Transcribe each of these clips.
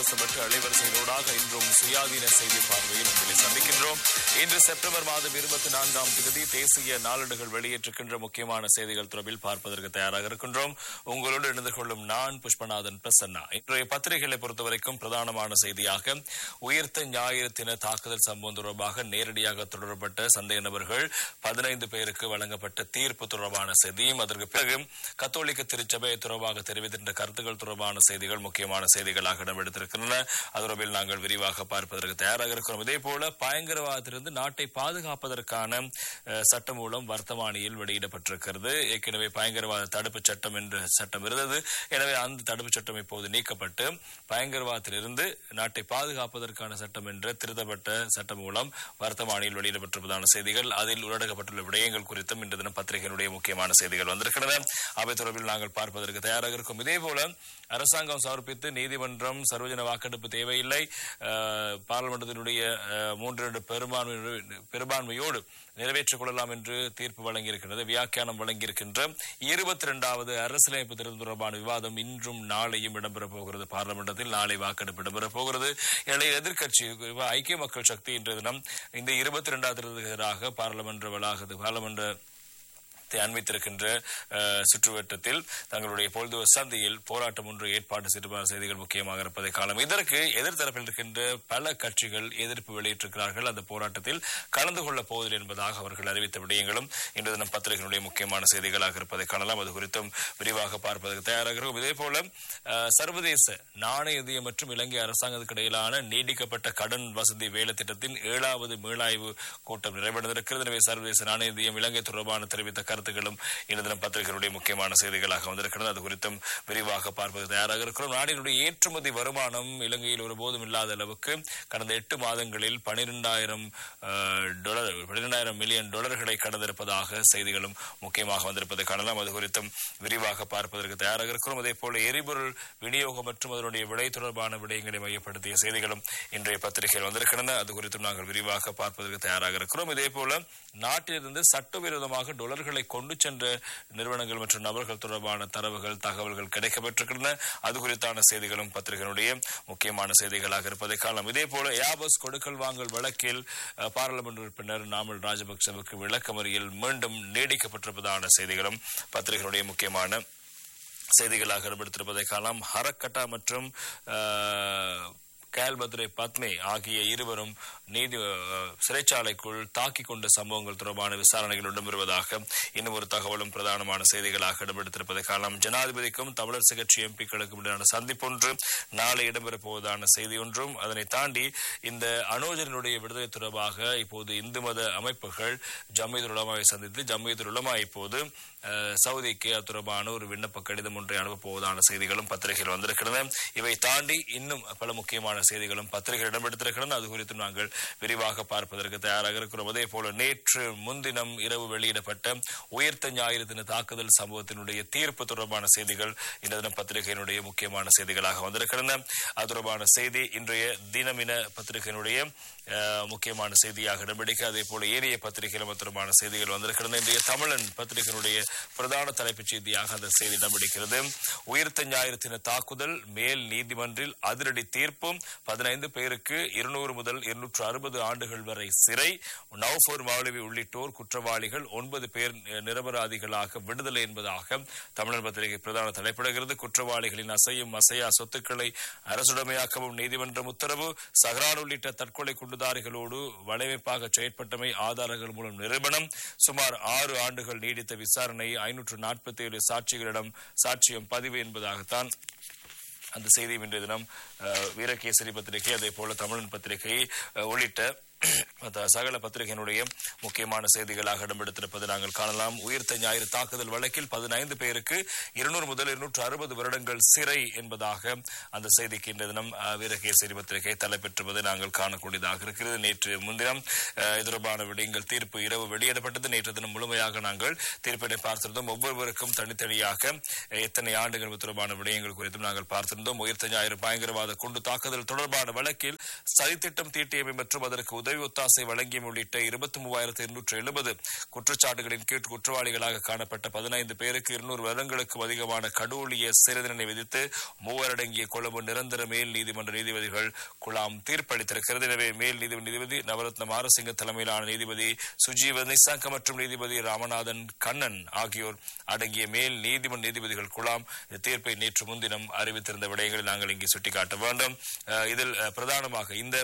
தசம் எட்டு அலைவரிசையினூடாக இன்றும் சுயாதீன செய்தி பார்வையில் உங்களை சந்திக்கின்றோம் இன்று செப்டம்பர் மாதம் இருபத்தி நான்காம் தேதி தேசிய நாளிதழ்கள் வெளியேற்றுகின்ற முக்கியமான செய்திகள் தொடர்பில் பார்ப்பதற்கு தயாராக இருக்கின்றோம் உங்களோடு இணைந்து கொள்ளும் நான் புஷ்பநாதன் பிரசன்னா இன்றைய பத்திரிகைகளை பொறுத்தவரைக்கும் பிரதானமான செய்தியாக உயிர்த்த ஞாயிறு தின தாக்குதல் சம்பவம் தொடர்பாக நேரடியாக தொடரப்பட்ட சந்தேக நபர்கள் பதினைந்து பேருக்கு வழங்கப்பட்ட தீர்ப்பு தொடர்பான செய்தியும் அதற்கு பிறகு கத்தோலிக்க திருச்சபை தொடர்பாக தெரிவித்திருந்த கருத்துக்கள் தொடர்பான செய்திகள் முக்கியமான செய்திகளாக இடம்பெடுத்திருக்கின்றன அது தொடர்பில் நாங்கள் விரிவாக பார்ப்பதற்கு தயாராக இருக்கிறோம் இதே போல பயங்கரவாதத்திலிருந்து நாட்டை பாதுகாப்பதற்கான அஹ், சட்டமூலம் வர்த்தமானியில் வெளியிடப்பட்டிருக்கிறது ஏற்கனவே பயங்கரவாத தடுப்பு சட்டம் என்ற சட்டம் இருந்தது எனவே அந்த தடுப்பு சட்டம் இப்போது நீக்கப்பட்டு பயங்கரவாதத்திலிருந்து நாட்டை பாதுகாப்பதற்கான சட்டம் என்ற திருத்தப்பட்ட சட்டம் மூலம் வர்த்தமானியில் வெளியிடப்பட்டிருப்பதான செய்திகள் அதில் உள்ளடக்கப்பட்டுள்ள விடயங்கள் குறித்தும் இன்று தினம் பத்திரிகையினுடைய முக்கியமான செய்திகள் வந்திருக்கின்றன அவை தொடர்பில் நாங்கள் பார்ப்பதற்கு தயாராக இருக்கும் இதே போல அரசாங்கம் சமர்ப்பித்து நீதிமன்றம் சர்வஜன வாக்கெடுப்பு தேவையில்லை அஹ், பாராளுமன்றத்தினுடைய அஹ், மூன்று பெரும்பான்மை பெரும்பான்மையோடு நிறைவேற்றிக் கொள்ளலாம் என்று தீர்ப்பு வழங்கியிருக்கிறது வியாக்கியானம் வழங்கியிருக்கின்ற இருபத்தி இரண்டாவது அரசியலமைப்பு திருத்தம் தொடர்பான விவாதம் இன்றும் நாளையும் இடம்பெறப் போகிறது பார்லிமெண்டத்தில் நாளை வாக்கெடுப்பு இடம்பெறப் போகிறது எனவே எதிர்க்கட்சி குறிப்பா ஐக்கிய மக்கள் சக்தி இன்றைய தினம் இந்த இருபத்தி இரண்டாவது திருத்தத்துக்கு எதிராக பாராளுமன்ற வளாகத்து பாராளுமன்ற த்தை அண்மித்திருக்கின்ற அஹ், சுற்றுவட்டத்தில் தங்களுடைய பொழுது சந்தையில் போராட்டம் ஒன்று ஏற்பாடு செய்திருப்பான செய்திகள் முக்கியமாக இருப்பதை காலம் இதற்கு எதிர்த்தரப்பில் இருக்கின்ற பல கட்சிகள் எதிர்ப்பு வெளியிட்டிருக்கிறார்கள் அந்த போராட்டத்தில் கலந்து கொள்ளப் போவதில்லை என்பதாக அவர்கள் அறிவித்த விடயங்களும் இன்று தினம் பத்திரிகையினுடைய முக்கியமான செய்திகளாக இருப்பதை காணலாம் அது குறித்தும் விரிவாக பார்ப்பதற்கு தயாராக இருக்கும் இதே போல அஹ், சர்வதேச நாணய நிதியம் மற்றும் இலங்கை அரசாங்கத்துக்கு இடையிலான நீடிக்கப்பட்ட கடன் வசதி வேலை திட்டத்தின் ஏழாவது மீளாய்வு கூட்டம் நிறைவடைந்திருக்கிறது எனவே சர்வதேச நாணய நிதியம் இலங்கை தொடர்பான தெரிவித்த கருத்துக்களும் இந்த தினம் பத்திரிகைகளுடைய முக்கியமான செய்திகளாக வந்திருக்கிறது அது குறித்தும் விரிவாக பார்ப்பது தயாராக இருக்கிறோம் நாட்டினுடைய ஏற்றுமதி வருமானம் இலங்கையில் ஒருபோதும் இல்லாத அளவுக்கு கடந்த எட்டு மாதங்களில் பனிரெண்டாயிரம் டாலர் பன்னிரெண்டாயிரம் மில்லியன் டாலர்களை கடந்திருப்பதாக செய்திகளும் முக்கியமாக வந்திருப்பதை காணலாம் அது குறித்தும் விரிவாக பார்ப்பதற்கு தயாராக இருக்கிறோம் அதே போல எரிபொருள் விநியோகம் மற்றும் அதனுடைய விலை தொடர்பான விடயங்களை மையப்படுத்திய செய்திகளும் இன்றைய பத்திரிகையில் வந்திருக்கின்றன அது குறித்தும் நாங்கள் விரிவாக பார்ப்பதற்கு தயாராக இருக்கிறோம் இதே போல நாட்டிலிருந்து சட்டவிரோதமாக டொலர்களை கொண்டு சென்ற நிறுவனங்கள் மற்றும் நபர்கள் தொடர்பான தரவுகள் தகவல்கள் கிடைக்கப்பட்டிருக்கின்றன அது குறித்தான செய்திகளும் பத்திரிகையினுடைய முக்கியமான செய்திகளாக இருப்பதை காணலாம் இதே போல யாபஸ் கொடுக்கல் வாங்கல் வழக்கில் அஹ், பாராளுமன்ற உறுப்பினர் நாமல் ராஜபக்சவுக்கு விளக்கமறியல் மீண்டும் நீடிக்கப்பட்டிருப்பதான செய்திகளும் பத்திரிகையினுடைய முக்கியமான செய்திகளாக இடம்பெடுத்திருப்பதை காணலாம் ஹரக்கட்டா மற்றும் அஹ், கேல்பத்ரே பத்மே ஆகிய இருவரும் நீதி அஹ், சிறைச்சாலைக்குள் தாக்கிக் கொண்ட சம்பவங்கள் தொடர்பான விசாரணைகள் இடம்பெறுவதாக இன்னும் ஒரு தகவலும் பிரதானமான செய்திகளாக இடம்பெடுத்திருப்பதை காணலாம் ஜனாதிபதிக்கும் தமிழரசு கட்சி எம்பிக்களுக்கும் இடையான சந்திப்பொன்று நாளை இடம்பெறப் போவதான செய்தி ஒன்றும் அதனை தாண்டி இந்த அனோஜனுடைய விடுதலை தொடர்பாக இப்போது இந்து மத அமைப்புகள் ஜமீதுல் உலமாவை சந்தித்து ஜமீதுல் உலமா இப்போது அஹ், சவுதிக்கு அது தொடர்பான ஒரு விண்ணப்ப கடிதம் ஒன்றை அனுப்பப் போவதான செய்திகளும் பத்திரிகையில் வந்திருக்கின்றன இவை தாண்டி இன்னும் பல முக்கியமான செய்திகளும் பத்திரிகை இடம்பெடுத்திருக்கின்றன அது குறித்து நாங்கள் விரிவாக பார்ப்பதற்கு தயாராக இருக்கிறோம் அதே போல நேற்று முன்தினம் இரவு வெளியிடப்பட்ட உயிர்த்த ஞாயிறு தின தாக்குதல் சம்பவத்தினுடைய தீர்ப்பு தொடர்பான செய்திகள் இந்த தினம் பத்திரிகையினுடைய முக்கியமான செய்திகளாக வந்திருக்கின்றன அது தொடர்பான செய்தி இன்றைய தினமின பத்திரிகையினுடைய அஹ், முக்கியமான செய்தியாக இடம்பிடிக்க அதே போல ஏனைய பத்திரிகையிலும் அது தொடர்பான செய்திகள் வந்திருக்கின்றன இன்றைய தமிழன் பத்திரிகையினுடைய பிரதான தலைப்புச் செய்தியாக அந்த செய்தி இடம்பிடிக்கிறது உயிர்த்த ஞாயிறு தின தாக்குதல் மேல் நீதிமன்றில் அதிரடி தீர்ப்பும் பதினைந்து பேருக்கு இருநூறு முதல் இருநூற்று அறுபது ஆண்டுகள் வரை சிறை நவ்பூர் மௌலவி உள்ளிட்டோர் குற்றவாளிகள் ஒன்பது பேர் நி- நிரபராதிகளாக விடுதலை என்பதாக தமிழர் பத்திரிகை பிரதான தலைப்பிடுகிறது குற்றவாளிகளின் அசையும் அசையா சொத்துக்களை அரசுடைமையாக்கவும் நீதிமன்றம் உத்தரவு சஹரான் உள்ளிட்ட தற்கொலை குண்டுதாரிகளோடு வலைமைப்பாக செயற்பட்டமை ஆதாரங்கள் மூலம் நிரூபணம் சுமார் ஆறு ஆண்டுகள் நீடித்த விசாரணை ஐநூற்று நாற்பத்தி ஏழு சாட்சிகளிடம் சாட்சியம் பதிவு என்பதாகத்தான் அந்த செய்தி இன்றைய தினம் அஹ், வீரகேசரி பத்திரிகை அதே போல தமிழன் பத்திரிகை அஹ், உள்ளிட்ட மற்ற சகல பத்திரிகையினுடைய முக்கியமான செய்திகளாக இடம்பெடுத்திருப்பதை நாங்கள் காணலாம் உயிர்த்த ஞாயிறு தாக்குதல் வழக்கில் பதினைந்து பேருக்கு இருநூறு முதல் இருநூற்று அறுபது வருடங்கள் சிறை என்பதாக அந்த செய்திக்கு இன்றைய தினம் அஹ், வீரகேசரி பத்திரிகை தலைப்பெற்றுவதை நாங்கள் காணக்கூடியதாக இருக்கிறது நேற்று முன்தினம் அஹ், இது தொடர்பான விடயங்கள் தீர்ப்பு இரவு வெளியிடப்பட்டது நேற்று தினம் முழுமையாக நாங்கள் தீர்ப்பினை பார்த்திருந்தோம் ஒவ்வொருவருக்கும் தனித்தனியாக அஹ், எத்தனை ஆண்டுகள் இது தொடர்பான விடயங்கள் குறித்தும் நாங்கள் பார்த்திருந்தோம் உயிர்த்த ஞாயிறு பயங்கரவாத குண்டு தாக்குதல் தொடர்பான வழக்கில் சதித்திட்டம் தீட்டியமை மற்றும் அதற்கு உதவி உதவி ஒத்தாசை வழங்கியம் உள்ளிட்ட இருபத்தி மூவாயிரத்து இருநூற்று எழுபது குற்றச்சாட்டுகளின் கீழ் குற்றவாளிகளாக காணப்பட்ட பதினைந்து பேருக்கு இருநூறு வருடங்களுக்கும் அதிகமான கடூழிய சிறை தண்டனை விதித்து மூவரடங்கிய கொழும்பு நிரந்தர மேல் நீதிமன்ற நீதிபதிகள் குழாம் தீர்ப்பளித்திருக்கிறது எனவே மேல் நீதிபதி நீதிபதி நவரத்ன மாரசிங்க தலைமையிலான நீதிபதி சுஜீவ நிசாங்க மற்றும் நீதிபதி ராமநாதன் கண்ணன் ஆகியோர் அடங்கிய மேல் நீதிமன்ற நீதிபதிகள் குழாம் இந்த தீர்ப்பை நேற்று முன்தினம் அறிவித்திருந்த விடயங்களை நாங்கள் இங்கே சுட்டிக்காட்ட வேண்டும் அஹ் இதில் அஹ், பிரதானமாக இந்த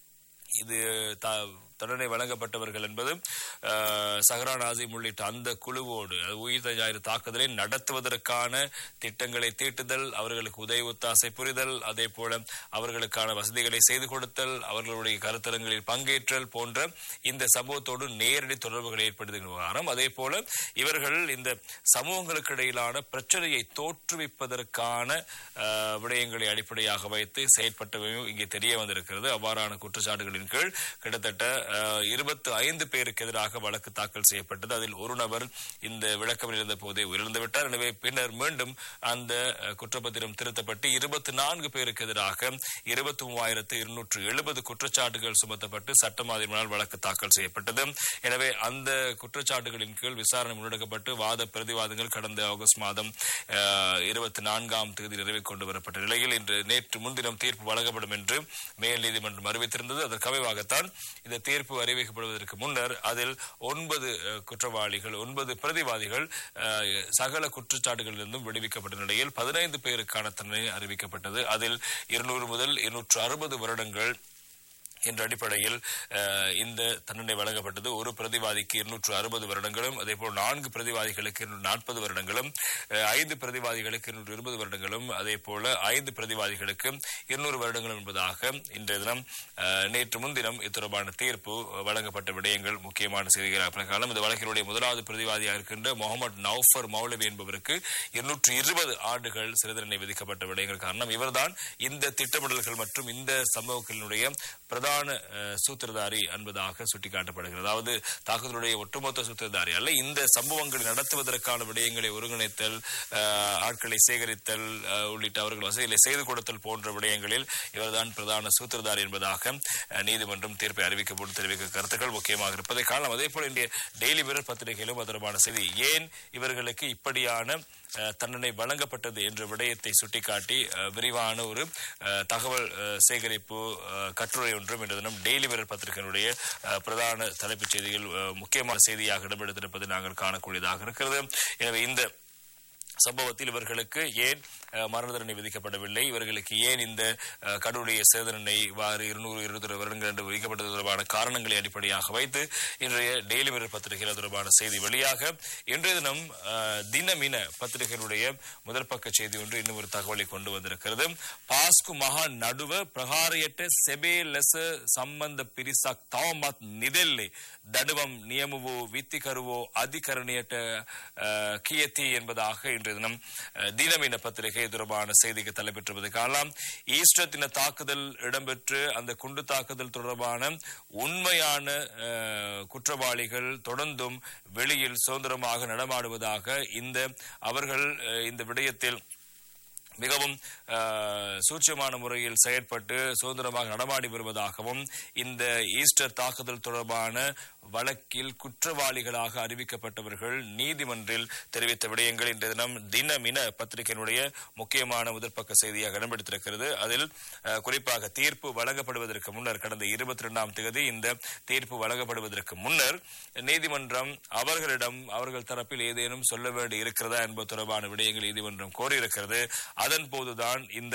இது த- தண்டனை வழங்கப்பட்டவர்கள் என்பது அஹ், சஹரா நாசிம் உள்ளிட்ட அந்த குழுவோடு அது உயிர் ஞாயிறு தாக்குதலை நடத்துவதற்கான திட்டங்களை தீட்டுதல் அவர்களுக்கு உதவி ஒத்தாசை புரிதல் அதே போல அவர்களுக்கான வசதிகளை செய்து கொடுத்தல் அவர்களுடைய கருத்தரங்களில் பங்கேற்றல் போன்ற இந்த சமூகத்தோடு நேரடி தொடர்புகளை ஏற்படுத்துகிற விவகாரம் அதே போல இவர்கள் இந்த சமூகங்களுக்கு இடையிலான பிரச்சனையை தோற்றுவிப்பதற்கான அஹ், விடயங்களை அடிப்படையாக வைத்து செயற்பட்டவையும் இங்கே தெரிய வந்திருக்கிறது அவ்வாறான குற்றச்சாட்டுகளின் கீழ் கிட்டத்தட்ட இருபத்தி ஐந்து பேருக்கு எதிராக வழக்கு தாக்கல் செய்யப்பட்டது அதில் ஒரு நபர் இந்த விளக்கம் இருந்த போதே உயிரிழந்து விட்டார் எனவே பின்னர் மீண்டும் அந்த அஹ், குற்றப்பத்திரம் திருத்தப்பட்டு இருபத்தி நான்கு பேருக்கு எதிராக இருபத்தி மூவாயிரத்து இருநூற்று எழுபது குற்றச்சாட்டுகள் சுமத்தப்பட்டு சட்டமாதிரினால் வழக்கு தாக்கல் செய்யப்பட்டது எனவே அந்த குற்றச்சாட்டுகளின் கீழ் விசாரணை முன்னெடுக்கப்பட்டு வாத பிரதிவாதங்கள் கடந்த ஆகஸ்ட் மாதம் இருபத்தி நான்காம் தேதி நிறைவு கொண்டு வரப்பட்ட நிலையில் இன்று நேற்று முன்தினம் தீர்ப்பு வழங்கப்படும் என்று மேல் நீதிமன்றம் அறிவித்திருந்தது அதற்கு அமைவாகத்தான் இந்த தீர்ப்பு அறிவிக்கப்படுவதற்கு முன்னர் அதில் ஒன்பது அஹ், குற்றவாளிகள் ஒன்பது பிரதிவாதிகள் அஹ், சகல குற்றச்சாட்டுகளிலிருந்தும் விடுவிக்கப்பட்ட நிலையில் பதினைந்து பேருக்கான தண்டனை அறிவிக்கப்பட்டது அதில் இருநூறு முதல் இருநூற்று அறுபது வருடங்கள் என்ற அடிப்படையில் அஹ், இந்த தண்டனை வழங்கப்பட்டது ஒரு பிரதிவாதிக்கு இருநூற்று அறுபது வருடங்களும் அதேபோல் நான்கு பிரதிவாதிகளுக்கு இருநூற்று நாற்பது வருடங்களும் அஹ், ஐந்து பிரதிவாதிகளுக்கு இருநூற்று இருபது வருடங்களும் அதே போல ஐந்து பிரதிவாதிகளுக்கு இருநூறு வருடங்களும் என்பதாக இன்றைய தினம் அஹ், நேற்று முன்தினம் இது தொடர்பான தீர்ப்பு வழங்கப்பட்ட விடயங்கள் முக்கியமான செய்திகளாக பிரகாரம் இந்த வழக்கினுடைய முதலாவது பிரதிவாதியாக இருக்கின்ற முகமது நௌஃபர் மௌலவி என்பவருக்கு இருநூற்று இருபது ஆண்டுகள் சிறை தண்டனை விதிக்கப்பட்ட விடயங்கள் காரணம் இவர்தான் இந்த திட்டமிடல்கள் மற்றும் இந்த சம்பவங்களினுடைய பிரதான அஹ், சூத்திரதாரி என்பதாக சுட்டிக்காட்டப்படுகிறது அதாவது தாக்குதலுடைய ஒட்டுமொத்த சூத்திரதாரி அல்ல இந்த சம்பவங்களை நடத்துவதற்கான விடயங்களை ஒருங்கிணைத்தல் அஹ், ஆட்களை சேகரித்தல் அஹ், உள்ளிட்ட அவர்கள் வசதிகளை செய்து கொடுத்தல் போன்ற விடயங்களில் இவர்தான் பிரதான சூத்திரதாரி என்பதாக அஹ், நீதிமன்றம் தீர்ப்பை அறிவிக்கப்பட்டு தெரிவிக்க கருத்துக்கள் முக்கியமாக இருப்பதை காணலாம் அதே போல இன்றைய டெய்லி மிரர் பத்திரிகையிலும் அது தொடர்பான செய்தி ஏன் இவர்களுக்கு இப்படியான அஹ், தண்டனை வழங்கப்பட்டது என்ற விடயத்தை சுட்டிக்காட்டி அஹ், விரிவான ஒரு அஹ், தகவல் அஹ், சேகரிப்பு அஹ், கட்டுரை ஒன்றும் இன்று தினம் டெய்லி மிரர் பத்திரிகையினுடைய அஹ், பிரதான தலைப்புச் செய்திகள் அஹ், முக்கியமான செய்தியாக இடம்பெடுத்திருப்பதை நாங்கள் காணக்கூடியதாக இருக்கிறது எனவே இந்த சம்பவத்தில் இவர்களுக்கு ஏன் அஹ், மரண தண்டனை விதிக்கப்படவில்லை இவர்களுக்கு ஏன் இந்த அஹ், கடவுளுடைய சேதனை இவ்வாறு இருநூறு இருபது வருடங்கள் என்று விதிக்கப்பட்டது தொடர்பான காரணங்களை அடிப்படையாக வைத்து இன்றைய டெய்லி மிரர் பத்திரிகையில் அது தொடர்பான செய்தி வெளியாக இன்றைய தினம் அஹ், தினமின பத்திரிகையினுடைய முதல் பக்க செய்தி ஒன்று இன்னும் ஒரு தகவலை கொண்டு வந்திருக்கிறது பாஸ்கு மகா நடுவ பிரகாரையற்ற செபே லெச சம்பந்த பிரிசாக் தாமத் நிதெல்லை தடுவம் நியமுவோ வித்திகருவோ அதிகரணியட்ட அஹ், கியத்தி என்பதாக இன்றைய தினம் அஹ், தினமின பத்திரிகை தொடர்பான செய்திக்கு தலைப்பெற்றுவது காணலாம் ஈஸ்டர் தின தாக்குதல் இடம்பெற்று அந்த குண்டு தாக்குதல் தொடர்பான உண்மையான அஹ், குற்றவாளிகள் தொடர்ந்தும் வெளியில் சுதந்திரமாக நடமாடுவதாக இந்த அவர்கள் அஹ், இந்த விடயத்தில் மிகவும் அஹ், சூட்சமான முறையில் செயற்பட்டு சுதந்திரமாக நடமாடி வருவதாகவும் இந்த ஈஸ்டர் தாக்குதல் தொடர்பான வழக்கில் குற்றவாளிகளாக அறிவிக்கப்பட்டவர்கள் நீதிமன்றில் தெரிவித்த விடயங்கள் இன்றைய தினம் தினமின பத்திரிகையினுடைய முக்கியமான முதற்பக்க செய்தியாக இடம்பெடுத்திருக்கிறது அதில் அஹ், குறிப்பாக தீர்ப்பு வழங்கப்படுவதற்கு முன்னர் கடந்த இருபத்தி இரண்டாம் தேதி இந்த தீர்ப்பு வழங்கப்படுவதற்கு முன்னர் நீதிமன்றம் அவர்களிடம் அவர்கள் தரப்பில் ஏதேனும் சொல்ல வேண்டி இருக்கிறதா என்பது தொடர்பான விடயங்கள் நீதிமன்றம் கோரியிருக்கிறது அதன் போதுதான் இந்த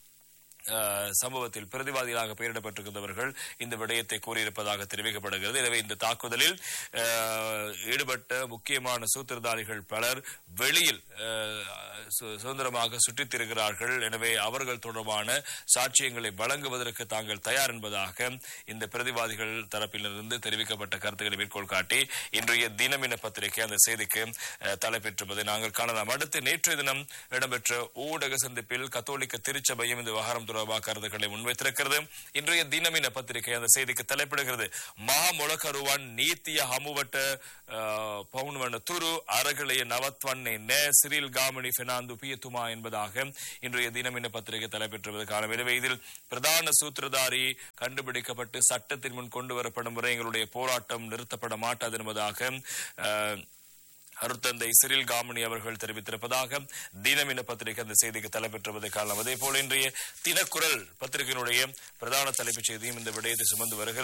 அஹ், சம்பவத்தில் பிரதிவாதிகளாக பெயரிடப்பட்டிருக்கிறவர்கள் இந்த விடயத்தை கூறியிருப்பதாக தெரிவிக்கப்படுகிறது எனவே இந்த தாக்குதலில் அஹ், ஈடுபட்ட முக்கியமான சூத்திரதாரிகள் பலர் வெளியில் அஹ், சு- சுதந்திரமாக சுற்றித் திரிகிறார்கள் எனவே அவர்கள் தொடர்பான சாட்சியங்களை வழங்குவதற்கு தாங்கள் தயார் என்பதாக இந்த பிரதிவாதிகள் தரப்பிலிருந்து தெரிவிக்கப்பட்ட கருத்துக்களை மேற்கோள் காட்டி இன்றைய தினமின பத்திரிகை அந்த செய்திக்கு அஹ், தலைப்பெற்றிருப்பதை நாங்கள் காணலாம் அடுத்து நேற்றைய தினம் இடம்பெற்ற ஊடக சந்திப்பில் கத்தோலிக்க திருச்சபையும் இந்த விவகாரம் தொடர்பாக தொடர்பாக கருத்துக்களை முன்வைத்திருக்கிறது இன்றைய தினமின பத்திரிகை அந்த செய்திக்கு தலைப்பிடுகிறது மகா ಮೊಳಕರುವನ್ ನೀತಿಯ ಹಮುವಟ ಪೌಣವನ ತುರು ಅರಗಳೆಯ ನವತ್ವನ್ನೇ நே சிறில் காமணி பெர்னாந்து பியத்துமா என்பதாக இன்றைய தினமின பத்திரிகை தலைப்பெற்றுவது காலம் எனவே இதில் பிரதான சூத்திரதாரி கண்டுபிடிக்கப்பட்டு சட்டத்தின் முன் கொண்டு வரப்படும் வரை எங்களுடைய போராட்டம் நிறுத்தப்பட மாட்டாது என்பதாக அஹ், அருத்தந்தை சிறில் காமணி அவர்கள் தெரிவித்திருப்பதாக தினமின பத்திரிகை அந்த செய்திக்கு தலைப்பெற்றுவது காரணம் அதே போல இன்றைய தினக்குரல் பத்திரிகையினுடைய பிரதான தலைப்புச் செய்தியும் இந்த விடயத்தை சுமந்து வருகிறது